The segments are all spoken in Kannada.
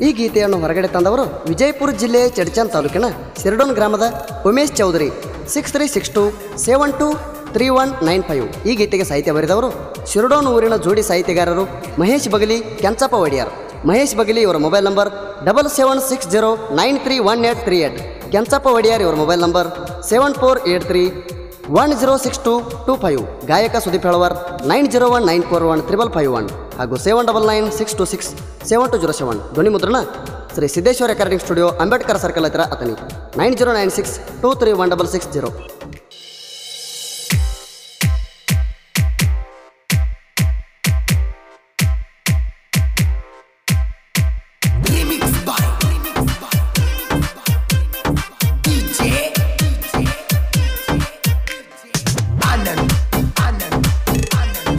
ಈ ಗೀತೆಯನ್ನು ಹೊರಗಡೆ ತಂದವರು ವಿಜಯಪುರ ಜಿಲ್ಲೆಯ ಚಡ್ಚನ್ ತಾಲೂಕಿನ ಸಿರಡೋನ್ ಗ್ರಾಮದ Umesh Chaudhari six three six two seven two three one nine five ಈ ಗೀತೆಗೆ ಸಾಹಿತ್ಯ ಬರೆದವರು ಶಿರಡೋನ್ ಊರಿನ ಜೋಡಿ ಸಾಹಿತ್ಯಗಾರರು ಮಹೇಶ್ ಬಗಲಿ ಕೆಂಚಪ್ಪ ಒಡಿಯಾರ್ ಮಹೇಶ್ ಬಗಲಿ ಇವರ mobile number double seven six zero nine three one eight three eight Kenchappa Odiyar ಇವರ mobile number seven four eight three one zero six two two five ಗಾಯಕ Sudeep Helavar nine zero one nine four one triple five one ಹಾಗೂ seven double nine six two six seven two zero seven ಧ್ವನಿ ಮುದ್ರಣ Shri Siddeshwara recording studio Ambedkar circle ಹತ್ರ Athani nine zero nine six two three one double six zero Remix by DJ Anand Anand Anand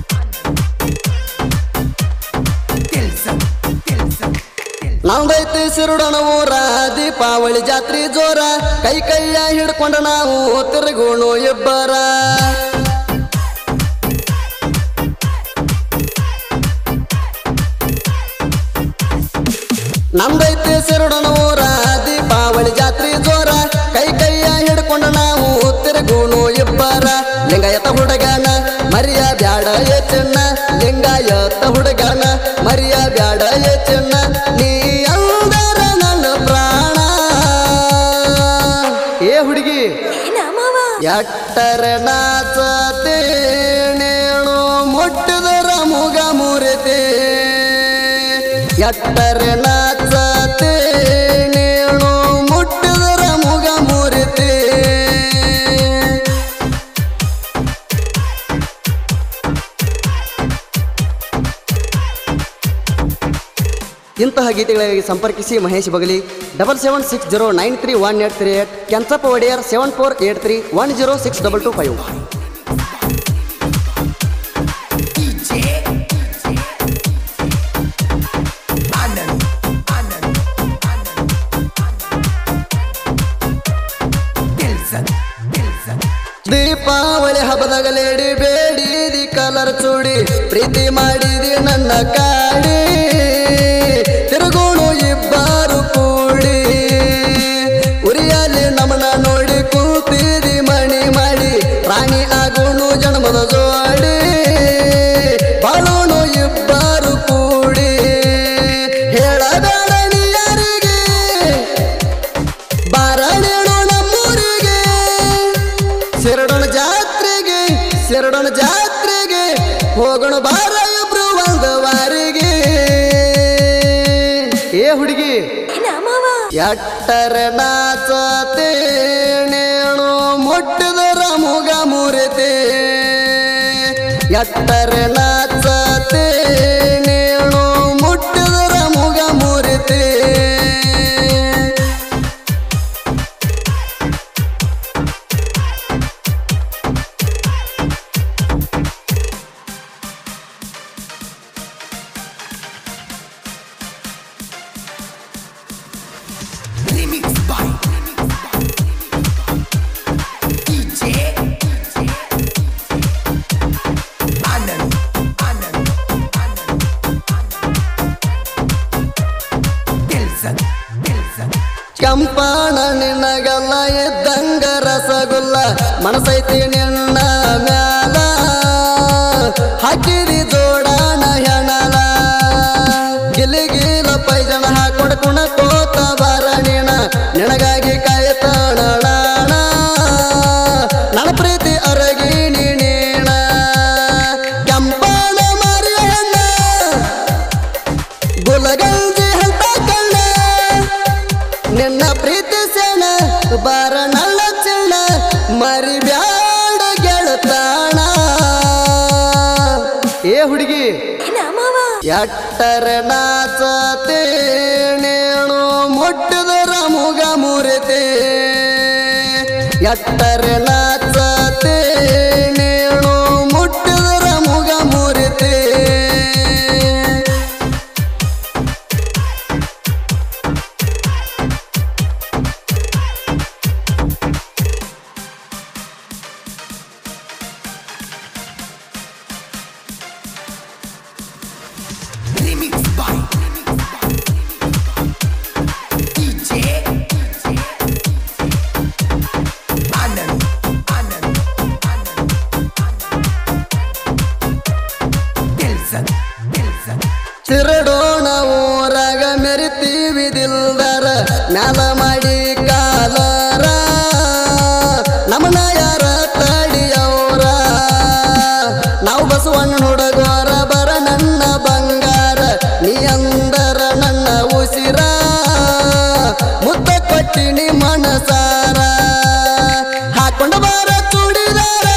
Tilson Tilson ನಮ್ದೈತಿ ಸಿರುಡನ ಊರ ದೀಪಾವಳಿ ಜಾತ್ರಿ ಜೋರ ಕೈ ಕೈಯ ಹಿಡ್ಕೊಂಡ ನಾವು ತಿರುಗೋಣು ಇಬ್ಬರ ನಮ್ದೈತಿ ಸಿರುಡನ ಊರ ದೀಪಾವಳಿ ಜಾತ್ರಿ ಜೋರ ಕೈ ಕೈಯ ಹಿಡ್ಕೊಂಡ ನಾವು ತಿರುಗೋಣು ಇಬ್ಬರ ಲಿಂಗಾಯತ ಹುಡುಗನ ಮರಿಯ ಬ್ಯಾಡ ಏ ಚಿನ್ನ ಲಿಂಗಾಯತ ಹುಡುಗನ ಮರಿಯ ಬ್ಯಾಡ ಏ ಚಿನ್ನ ನೀ ಅಂದರ ನನ್ನ ಪ್ರಾಣ ಏ ಹುಡುಗಿ ಏನ ಮಾವ ಎಟ್ಟರ ನಾಚತೇಣೇಣು ಮುಟ್ಟಿದರ ಮುಗ ಮುರಿತೆ ಎಟ್ಟರ ನಾಚತೇಣೇಣು ಮುಟ್ಟಿದರ ಮುಗ ಮುರಿತೆ ಇಂತಹ ಗೀತೆಗಳಿಗಾಗಿ ಸಂಪರ್ಕಿಸಿ Mahesh Bagali double seven six zero nine three one eight three eight Kenchappa Odeyar seven four eight three one zero six double two five DJ Anand Anand Anand Tilson Tilson Deepavali ಹಬ್ಬದಾಗ ಲೇಡಿ ಬೇಡಿದಿ ಕಲರ್ ಚೂಡಿ ಪ್ರೀತಿ ಮಾಡಿದಿ ನನ್ನ ಕಾಡಿ ತಿರುಗೋಣು ಇಬ್ಬರು ಕೂಡಿ ಉರಿಯಲ್ಲಿ ನಮನ ನೋಡಿ ಕೂತಿದಿ ಮಣಿ ಮಾಡಿ ರಾಣಿ ಆಗೋಣು ಜನ್ಮದ ಜೋಡಿ ಬಾಳೋಣು ಇಬ್ಬರು ಕೂಡಿ ಹೇಳಬೇಡ ನೀ ಯಾರಿಗೆ ಬಾರಣೇಣು ನಮ್ಮೂರಿಗೆ ಸಿರಡೋಣ ಜಾತ್ರೆಗೆ ಸಿರಡೋಣ ಜಾತ್ರೆಗೆ ಹೋಗೋಣ ಬಾರ ಇಬ್ರು ಒಂದು ವಾರಿಗೆ ಏ ಹುಡುಗಿ ಏನ ಮಾವ ಎಟ್ಟರ ನಾಚತೇಣೇಣು ಮುಟ್ಟಿದರ ಮುಗ ಮುರಿತೆ ಎಟ್ಟರ ನಾಚತೇಣೇಣು ಮುಟ್ಟಿದರ ಮುಗ ಮುರಿತೆ Remix by DJ Anand Anand Anand Tilson Tilson ಕೆಂಪಾಣ ನಿನಗಲ್ಲ ಇದ್ದಂಗ ರಸಗುಲ್ಲ ಮನಸೈತಿ ನಿನ್ನ ಮ್ಯಾಲ ಹಾಕಿರಿ ಜೋಡಾಣ ಹೆಣಲ ಗಿಲಿಗಿಲ ಪೈಜಣ ಹಾಕೊಂಡ ಕುಣ ಕೋತ ಬರಣಿನ ನಿನಗಾಗಿ ಕಾಯ್ತಾಣ ನನ್ನ ಪ್ರೀತಿ ಅರಗಿ ನೀಣ ಕೆಂಪಾಣ ಮರಿಯ ಹೆಣ್ಣ ಗುಲಗಂಜಿ ಹಂತ ಕಣ್ಣ ನಿನ್ನ ಪ್ರೀತಿ ಸೆಣ ಬಾರ ನಲ್ಲ ಚೆಣ್ಣ ಮರಿ ಬ್ಯಾಡ ಗೆಳತಾಣ ಏ ಹುಡುಗಿ ಏನ ಮಾವ ಎಟ್ಟರ ನಾಚತೇಣೇಣು ಮುಟ್ಟಿದರ ಮುಗ ಮುರಿತೆ ಎಟ್ಟರ ನಾಚತೇಣೇಣು ಮುಟ್ಟಿದರ ಮುಗ ಮುರಿತೆ Remix by ಸಿರಡೋಣ ಊರಾಗ ಮೆರಿತೀವಿ ದಿಲ್ದಾರ ಮ್ಯಾಲ ಮಾಡಿ ಕಾಲರ ನಮನ ಯಾರ ತಡಿಯವ್ರ ನಾವು ಬಸವಣ್ಣ ಹುಡುಗೋರ ಬರ ನನ್ನ ಬಂಗಾರ ನೀ ಅಂದರ ನನ್ನ ಉಸಿರ ಮುದ್ದ ಕೊಟ್ಟಿನಿ ಮನಸಾರ ಹಾಕೊಂಡ ಬಾರ ಚೂಡಿದಾರ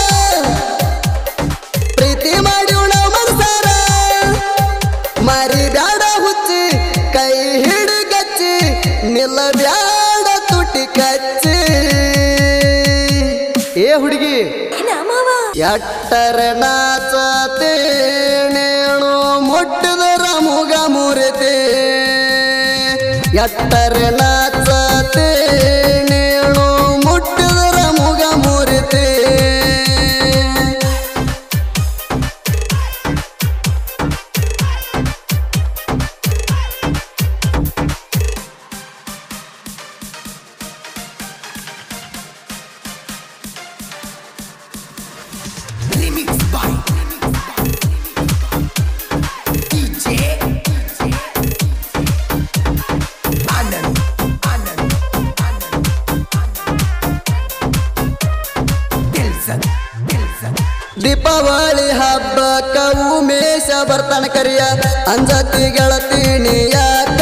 ಪ್ರೀತಿ ಮಾಡಿ ನಾವು ಮನಸಾರ ಮರಿ ಬ್ಯಾಡ ಹುಚ್ಚಿ ಕೈ ಹಿಡಿ ಗಚ್ಚಿ ನಿಲ್ಲ ಬ್ಯಾಡ ತುಟಿ ಕಚ್ಚಿ ಏ ಹುಡುಗಿ ಏನ ಮಾವ ಎಟ್ಟರ ನಾಚತೇಣೇಣು ಮುಟ್ಟಿದರ ಮುಗ ಮುರಿತೆ ಎಟ್ಟರ ನಾಚತೇಣೇಣು ಮುಟ್ಟಿದರ ಮುಗ ಮುರಿತೆ Remix by DJ Anand Anand Anand Dilson Dilson Deepavali ಹಬ್ಬಕ್ಕ Umesh ಬರ್ತಾನ ಕರಿಯ ಅಂಜತಿ ಗೆಳತೀನಿ ಯಾಕ